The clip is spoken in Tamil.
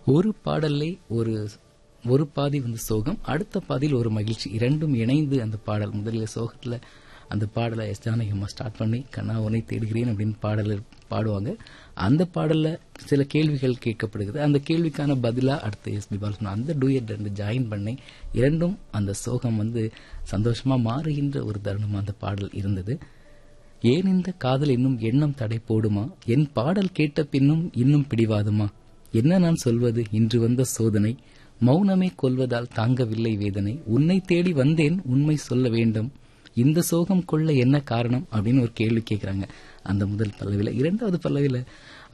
ஒரு பாடல்ல ஒரு ஒரு பாதி வந்து சோகம் அடுத்த பாதியில் ஒரு மகிழ்ச்சி இரண்டும் இணைந்து அந்த பாடல் முதலில் சோகத்துல அந்த பாடலை எஸ் ஜானகி அம்மா ஸ்டார்ட் பண்ணி கண்ணா உன்னை தேடுகிறேன் அப்படின்னு பாடல் பாடுவாங்க அந்த பாடல்ல சில கேள்விகள் கேட்கப்படுகிறது அந்த கேள்விக்கான பதிலா அடுத்த எஸ் பி பாலசுப்ரமணியம் அந்த டூயட் ரெண்டு ஜாயின் பண்ணி இரண்டும் அந்த சோகம் வந்து சந்தோஷமா மாறுகின்ற ஒரு தருணமா அந்த பாடல் இருந்தது ஏன் இந்த காதல் இன்னும் எண்ணம் தடை போடுமா என் பாடல் கேட்ட பின்னும் இன்னும் பிடிவாதுமா என்ன நான் சொல்வது இன்று வந்த சோதனை மௌனமே கொல்வதால் தாங்கவில்லை வேதனை உன்னை தேடி வந்தேன் உண்மை சொல்ல வேண்டும் இந்த சோகம் கொள்ள என்ன காரணம் அப்படின்னு ஒரு கேள்வி கேட்கறாங்க அந்த முதல் பல்லவில இரண்டாவது பல்லவில